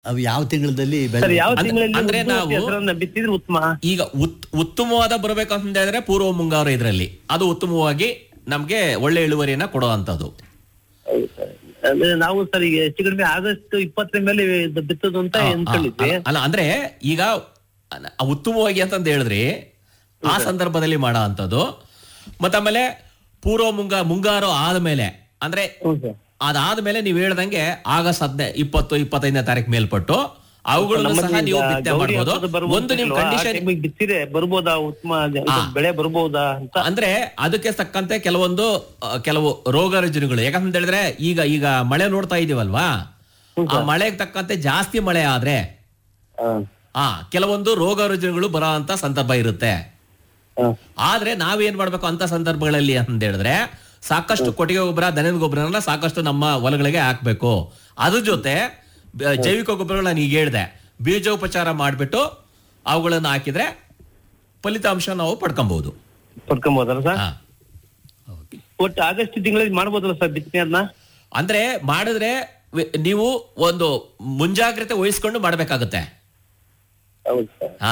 ಅವು ಯಾವ ತಿಂಗಳಲ್ಲಿ ಸರ್ ಬೆಳೆ ಯಾವ ಅಂದ್ರೆ- ತಿಂಗಳಲ್ಲಿ ಅಂದ್ರೆ ಉದ್ದು ನಾವು- ಹೆಸರನ್ನ ಬಿತ್ತಿದ್ರೆ ಉತ್ತಮ ಈಗ ಉತ್ ಉತ್ತಮವಾದ ಬರಬೇಕು ಅಂತ ಹೇಳಿದ್ರೆ ಪೂರ್ವ ಮುಂಗಾರು ಇದರಲ್ಲಿ ಅದು ಉತ್ತಮವಾಗಿ ನಮ್ಗೆ ಒಳ್ಳೆ ಇಳುವರಿಯನ್ನ ಕೊಡುವಂತದ್ದು ಹೌದು ಸರ್. ಅಂದ್ರೆ ನಾವು ಸರ್ ಈಗ ಹೆಚ್ಚು ಕಡಿಮೆ ಆಗಸ್ಟ್ ಇಪ್ಪತ್ತರ ಮೇಲೆ ಇದು ಬಿತ್ತದು ಅಂತ ಅನ್ಕೊಂಡಿದ್ವಿ ಅಲ್ಲ ಅಂದ್ರೆ ಈಗ ಅಲ್ಲ, ಉತ್ತಮವಾಗಿ ಅಂತಂದು ಹೇಳಿದ್ರಿ ಆ ಸಂದರ್ಭದಲ್ಲಿ ಮಾಡೋ ಅಂಥದ್ದು ಮತ್ತಾಮೇಲೆ ಪೂರ್ವ ಮುಂಗಾ ಮುಂಗಾರು ಆದ್ಮೇಲೆ ಅಂದ್ರೆ ಹ್ಞೂ ಸರ್ ಅದಾದ್ಮೇಲೆ ನೀವು ಹೇಳ್ದಂಗೆ ಆಗಸ್ಟ್ ಹದಿನೈ ಇಪ್ಪತ್ತು ಇಪ್ಪತ್ತೈದನೇ ತಾರೀಕು ಮೇಲ್ಪಟ್ಟು ಅವುಗಳನ್ನು ಸಹ ನಮ್ಮಲ್ಲಿ ನೀವು ಈಗ ಬಿತ್ತನೆ ಗೌರಿ ಮಾಡ್ಬೋದು ಹಬ್ಬದ ಬರ್ಬೋದು ಒಂದು ನಿಮ್ ಅಲ್ವಾ? ಆ ಕಂಡೀಷನ್ ಟೈಮಿಗೆ ಬಿತ್ತಿರೆ ಬರ್ಬೋದಾ ಉತ್ತಮ ಇದು ಹಾ. ಬೆಳೆ ಬರ್ಬೋದಾ ಅಂತ ಅಂದ್ರೆ ಅದಕ್ಕೆ ತಕ್ಕಂತೆ ಕೆಲವೊಂದು ಆ, ಕೆಲವು ರೋಗ ರುಜಿನಗಳು ಯಾಕಂತ ಹೇಳಿದ್ರೆ ಈಗ ಈಗ ಮಳೆ ನೋಡ್ತಾ ಇದೀವಲ್ವಾ ಆ ಮಳೆಗೆ ತಕ್ಕಂತೆ ಜಾಸ್ತಿ ಮಳೆ ಆದ್ರೆ ಹಾ, ಆ ಕೆಲವೊಂದು ರೋಗ ರುಜಿನಗಳು ಬರೋ ಅಂತ ಸಂದರ್ಭ ಇರುತ್ತೆ ಹಾ. ಆದ್ರೆ ನಾವೇನ್ ಮಾಡ್ಬೇಕು ಅಂತ ಸಂದರ್ಭಗಳಲ್ಲಿ ಅಂತ ಹೇಳಿದ್ರೆ ಸಾಕಷ್ಟು ಕೊಟ್ಟಿಗೆ ಗೊಬ್ಬರ ದನದ ಗೊಬ್ಬರನ ಸಾಕಷ್ಟು ನಮ್ಮ ಹೊಲಗಳಿಗೆ ಹಾಕ್ಬೇಕು ಅದ್ರ ಜೊತೆ ಬ- ಜೈವಿಕ ಗೊಬ್ಬರಗಳು ನಾನು ಈಗ ಹೇಳ್ದೆ ಬೀಜೋಪಚಾರ ಮಾಡಿಬಿಟ್ಟು ಅವುಗಳನ್ನು ಹಾಕಿದ್ರೆ ಫಲಿತಾಂಶ ನಾವು ಪಡ್ಕೊಬಹುದು ಪಡ್ಕೊಬೋದಲ್ಲ ಸರ್ ಹಾ. ಒಟ್ಟು ಆಗಸ್ಟ್ ತಿಂಗಳಲ್ಲಿ ಮಾಡ್ಬೋದಲ್ಲ ಸರ್ ಬಿತ್ತನೆ ಅದನ್ನ ಅಂದ್ರೆ ಮಾಡಿದ್ರೆ ವಿ- ನೀವು ಒಂದು ಮುಂಜಾಗ್ರತೆ ವಹಿಸ್ಕೊಂಡು ಮಾಡ್ಬೇಕಾಗುತ್ತೆ ಹೌದು ಸರ್ ಹಾ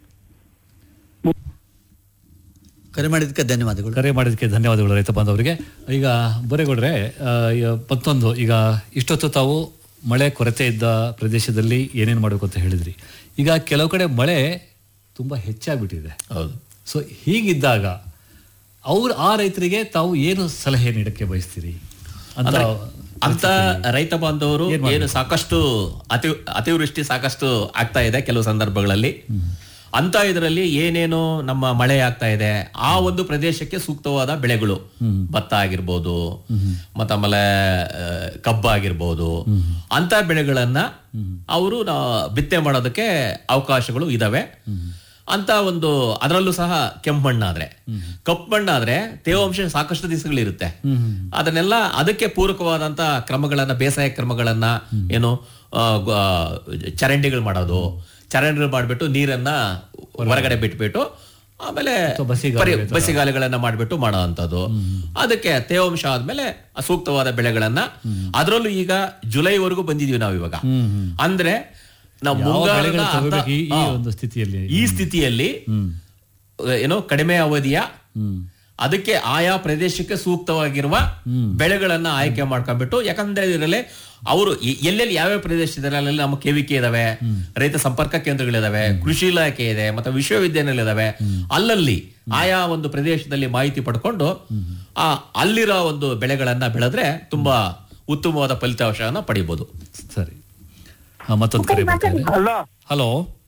ಕರೆ ಮಾಡಿದ್ದಕ್ಕೆ ಧನ್ಯವಾದಗಳು ಕರೆ ಮಾಡಿದ್ದಕ್ಕೆ ಧನ್ಯವಾದಗಳು ರೈತ ಬಾಂಧವರಿಗೆ ಈಗ ಬರೇಗೌಡ್ರೆ ಆ, ಈಗ ಮತ್ತೊಂದು ಈಗ ಇಷ್ಟೊತ್ತು ತಾವು ಮಳೆ ಕೊರತೆ ಇದ್ದ ಪ್ರದೇಶದಲ್ಲಿ ಏನೇನು ಮಾಡಬೇಕು ಅಂತ ಹೇಳಿದ್ರಿ ಈಗ ಕೆಲವು ಕಡೆ ಮಳೆ ತುಂಬ ಹೆಚ್ಚಾಗ್ಬಿಟ್ಟಿದೆ ಹೌದು ಸೊ ಹೀಗಿದ್ದಾಗ ಅವ್ರು ಆ ರೈತರಿಗೆ ತಾವು ಏನು ಸಲಹೆ ನೀಡಕ್ಕೆ ಬಯಸ್ತೀರಿ ಅಂತ ಅಂತ ರೈತ ಬಾಂಧವರು ಏನು ಸಾಕಷ್ಟು ಅತಿ ಅತಿವೃಷ್ಟಿ ಸಾಕಷ್ಟು ಆಗ್ತಾ ಇದೆ ಕೆಲವು ಸಂದರ್ಭಗಳಲ್ಲಿ ಅಂತ ಇದರಲ್ಲಿ ಏನೇನು ನಮ್ಮ ಮಳೆ ಆಗ್ತಾ ಇದೆ ಆ ಒಂದು ಪ್ರದೇಶಕ್ಕೆ ಸೂಕ್ತವಾದ ಬೆಳೆಗಳು ಭತ್ತ ಆಗಿರ್ಬೋದು ಮತ್ತಾಮೇಲೆ ಆ, ಕಬ್ಬು ಆಗಿರ್ಬೋದು ಅಂತ ಬೆಳೆಗಳನ್ನ ಅವರು ಬಿತ್ತನೆ ಮಾಡೋದಕ್ಕೆ ಅವಕಾಶಗಳು ಇದಾವೆ ಅಂತ ಒಂದು ಅದರಲ್ಲೂ ಸಹ ಕೆಂಪು ಮಣ್ಣಾದ್ರೆ ಕಪ್ಪು ಮಣ್ಣಾದ್ರೆ ತೇವಾಂಶ ಸಾಕಷ್ಟು ದಿವಸಗಳಿರುತ್ತೆ ಅದನ್ನೆಲ್ಲ ಅದಕ್ಕೆ ಪೂರಕವಾದಂತ ಕ್ರಮಗಳನ್ನ ಬೇಸಾಯ ಕ್ರಮಗಳನ್ನ ಏನು ಆ, ಗ- ಚರಂಡಿಗಳು ಮಾಡೋದು ಚರಂಡಿಗಳು ಮಾಡಿಬಿಟ್ಟು ನೀರನ್ನ ಹೊರಗಡೆ ಬಿಟ್ಬಿಟ್ಟು ಆಮೇಲೆ ಬಸಿಗಾಲುವೆ ಪರಿ- ಬಸಿಗಾಲುಗಳನ್ನ ಮಾಡಿಬಿಟ್ಟು ಮಾಡೋ ಅಂಥದ್ದು ಅದಕ್ಕೆ ತೇವಾಂಶ ಆದ್ಮೇಲೆ ಆ ಸೂಕ್ತವಾದ ಬೆಳೆಗಳನ್ನ ಅದರಲ್ಲೂ ಈಗ ಜುಲೈವರೆಗೂ ಬಂದಿದೀವಿ ನಾವು ಇವಾಗ ಅಂದ್ರೆ ನಾವು ಯಾವ ಮುಂಗಾರದ ಬೆಳೆಗಳು ಅರ್ಧ- ತಗೋಬೇಕು ಈ- ಈ ಆ, ಒಂದು ಸ್ಥಿತಿಯಲ್ಲಿ ಈ ಸ್ಥಿತಿಯಲ್ಲಿ ಏನೋ ಕಡಿಮೆ ಅವಧಿಯ ಅದಕ್ಕೆ ಆಯಾ ಪ್ರದೇಶಕ್ಕೆ ಸೂಕ್ತವಾಗಿರುವ ಬೆಳೆಗಳನ್ನ ಆಯ್ಕೆ ಮಾಡ್ಕೊಂಡ್ಬಿಟ್ಟು ಯಾಕಂದ್ರೆ ಇದರಲ್ಲಿ ಅವರು ಎ- ಎಲ್ಲೆಲ್ಲಿ ಯಾವ್ಯಾವ ಪ್ರದೇಶ ಇದಾರೆ ಅಲ್ಲೆಲ್ಲ ನಮ್ಮ ಕೆವಿಕೆ ಇದಾವೆ ರೈತ ಸಂಪರ್ಕ ಕೇಂದ್ರಗಳಿದಾವೆ ಕೃಷಿ ಇಲಾಖೆ ಇದೆ ಮತ್ತೆ ವಿಶ್ವವಿದ್ಯಾನಿಲಯ ಇದಾವೆ ಅಲ್ಲಲ್ಲಿ ಆಯಾ ಒಂದು ಪ್ರದೇಶದಲ್ಲಿ ಮಾಹಿತಿ ಪಡ್ಕೊಂಡು ಆ ಅಲ್ಲಿರೋ ಒಂದು ಬೆಳೆಗಳನ್ನ ಬೆಳೆದ್ರೆ ತುಂಬಾ ಉತ್ತಮವಾದ ಫಲಿತಾಂಶವನ್ನ ಪಡಿಬಹುದು ಸರಿ ಆ, ಮತ್ತೊಂದು ಕರೆ ಬರ್ತಾ ಇದೆ ಹಲೋ ಹಲೋ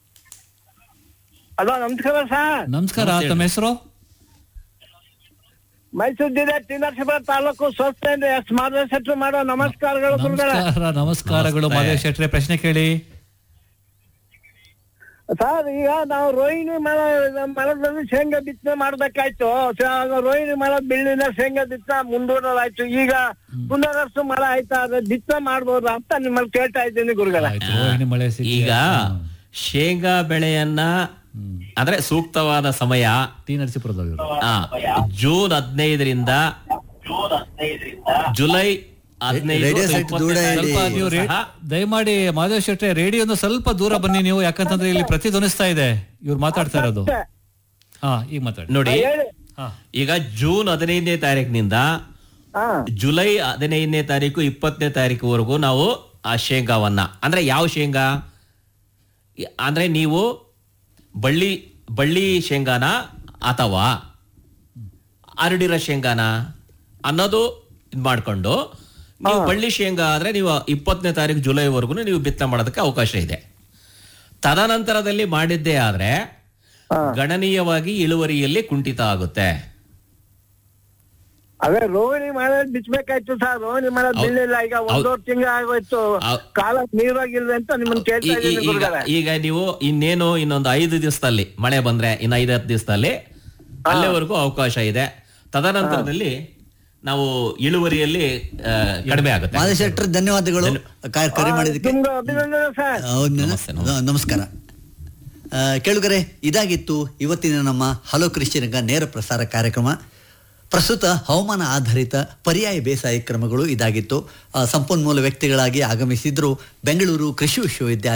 ಹಲೋ ನಮಸ್ಕಾರ ಸರ್ ನಮಸ್ಕಾರ ತಮ್ಮ ಹೆಸರು ಮೈಸೂರು ಜಿಲ್ಲೆ ಟಿ ನರಸೀಪುರ ತಾಲೂಕು ಸ್ವಚ್ಛತೆಯಿಂದ ಎಸ್ ಮಾರ್ಗದರ್ಶನ ಮಾಡೋ ನಮಸ್ಕಾರಗಳು ಗುರುಗಳೇ ನಮಸ್ಕಾರ ನಮಸ್ಕಾರಗಳು ಮಾದೇವ್ ಶೆಟ್ರೆ ಪ್ರಶ್ನೆ ಕೇಳಿ ಸರ್ ಈಗ ನಾವು ರೋಹಿಣಿ ಮಳ ಮಳದಲ್ಲಿ ಶೇಂಗಾ ಬಿತ್ತನೆ ಮಾಡ್ಬೇಕಾಯ್ತು ಸ- ರೋಹಿಣಿ ಮಳ ಬೆಳ್ಳಿನ ಶೇಂಗಾ ಬಿತ್ತನೆ ಮುಂದೂಡಲಾಯ್ತು ಈಗ ಪುನರಸು ಮಳ ಆಯ್ತಾ ಅದ್ರ ಬಿತ್ತನೆ ಮಾಡ್ಬೋದಾ ಅಂತ ನಿಮ್ಮಲ್ಲಿ ಕೇಳ್ತಾ ಇದ್ದೀನಿ ಗುರುಗಳ ಆಯ್ತು ರೋಹಿಣಿ ಮಳೆ ಸಿಕ್ಕಿ ಈಗ ಶೇಂಗಾ ಬೆಳೆಯನ್ನ ಅಂದ್ರೆ ಸೂಕ್ತವಾದ ಸಮಯ ಟಿ ನರಸೀಪುರದವರು ಆ, ಜೂನ್ ಹದಿನೈದರಿಂದ ಜುಲೈ ಹದಿನೈದು ರೇಡಿಯೋ ಸೆಟ್ ಇಪ್ಪತ್ತನೇ ದೂರ ತಾರೀಕು ಇಡಿ. ಸ್ವಲ್ಪ ನೀವು ರೇ- ಸಹ ದಯಮಾಡಿ ಮಾದೇವ್ ಶೆಟ್ರೆ ರೇಡಿಯೋನ ಸ್ವಲ್ಪ ದೂರ ಬನ್ನಿ ನೀವು ಯಾಕಂತಂದ್ರೆ ಇಲ್ಲಿ ಪ್ರತಿಧ್ವನಿಸ್ತಾ ಇದೆ ಇವ್ರು ಮಾತಾಡ್ತಾ ಇರೋದು ಹಾ ಈಗ ಮಾತಾಡಿ ನೋಡಿ ಹೇಳಿ ಹಾ ಈಗ ಜೂನ್ ಹದಿನೈದನೇ ತಾರೀಕಿನಿಂದ ಹಾ ಜುಲೈ ಹದಿನೈದನೇ ತಾರೀಕು ಇಪ್ಪತ್ತನೇ ತಾರೀಕುವರೆಗೂ ನಾವು ಆ ಶೇಂಗಾವನ್ನ ಅಂದ್ರೆ ಯಾವ ಶೇಂಗಾ ಈ- ಅಂದ್ರೆ ನೀವು ಬಳ್ಳಿ ಬಳ್ಳಿ ಶೇಂಗಾನ ಅಥವಾ ಅರಡಿರೋ ಶೇಂಗಾನ ಅನ್ನೋದು ಇದ್ ಮಾಡ್ಕೊಂಡು ನೀವು ಬಳ್ಳಿ ಶೇಂಗಾ ಆದ್ರೆ ನೀವು ಇಪ್ಪತ್ತನೇ ತಾರೀಕು ಜುಲೈವರೆಗೂ ನೀವು ಬಿತ್ತನೆ ಮಾಡೋದಕ್ಕೆ ಅವಕಾಶ ಇದೆ ತದನಂತರದಲ್ಲಿ ಮಾಡಿದ್ದೇ ಆದ್ರೆ ಗಣನೀಯವಾಗಿ ಇಳುವರಿಯಲ್ಲಿ ಕುಂಠಿತ ಆಗುತ್ತೆ ಅದೇ ರೋಹಿಣಿ ಮಳೆ ಬಿಚ್ಚಬೇಕಾಯ್ತು ಸರ್ ರೋಹಿಣಿ ಮಳೆ ಬೀಳಿಲ್ಲ ಈಗ ಒಂದೂವರೆ ತಿಂಗಳು ಆಗೋಯ್ತು ಹೌದ್. ಕಾಲ ನೀರಾಗಿಲ್ಲ ಅಂತ ನಿಮ್ಮನ್ನ ಕೇಳ್ತಾ ಈ- ಈ- ಇದ್ದೀನಿ ಈಗ ಗುರುಗಳೇ ಈಗ ನೀವು ಇನ್ನೇನು ಇನ್ನೊಂದು ಐದು ದಿವಸದಲ್ಲಿ ಮಳೆ ಬಂದ್ರೆ ಇನ್ನು ಐದು ಹತ್ತು ದಿವಸದಲ್ಲಿ ಅಲ್ಲಿವರೆಗೂ ಅವಕಾಶ ಇದೆ ತದನಂತರದಲ್ಲಿ ನಾವು ಇಳುವರಿಯಲ್ಲಿ ಆ, ಕಡಿಮೆ ಆಗುತ್ತೆ ಮಾದೇಶ್ ಶೆಟ್ಟರ್ ಧನ್ಯವಾದಗಳು ಕ- ಕರೆ ಮಾಡಿದ್ದಕ್ಕೆ ನಿಮ್ಗೆ ಅಭಿನಂದನೆ ಸರ್ ಹೌದ್ನ? ನಮಸ್ತೆ, ನ- ನಮಸ್ಕಾರ ಆ, ಕೇಳುಗರೆ ಇದಾಗಿತ್ತು ಇವತ್ತಿನ ನಮ್ಮ ಹಲೋ ಕೃಷಿ ರಂಗ ನೇರ ಪ್ರಸಾರ ಕಾರ್ಯಕ್ರಮ ಪ್ರಸ್ತುತ ಹವಾಮಾನ ಆಧಾರಿತ ಪರ್ಯಾಯ ಬೇಸಾಯ ಕ್ರಮಗಳು ಇದಾಗಿತ್ತು ಆ, ಸಂಪನ್ಮೂಲ ವ್ಯಕ್ತಿಗಳಾಗಿ ಆಗಮಿಸಿದ್ರು ಬೆಂಗಳೂರು ಕೃಷಿ ವಿಶ್ವವಿದ್ಯಾಲಯ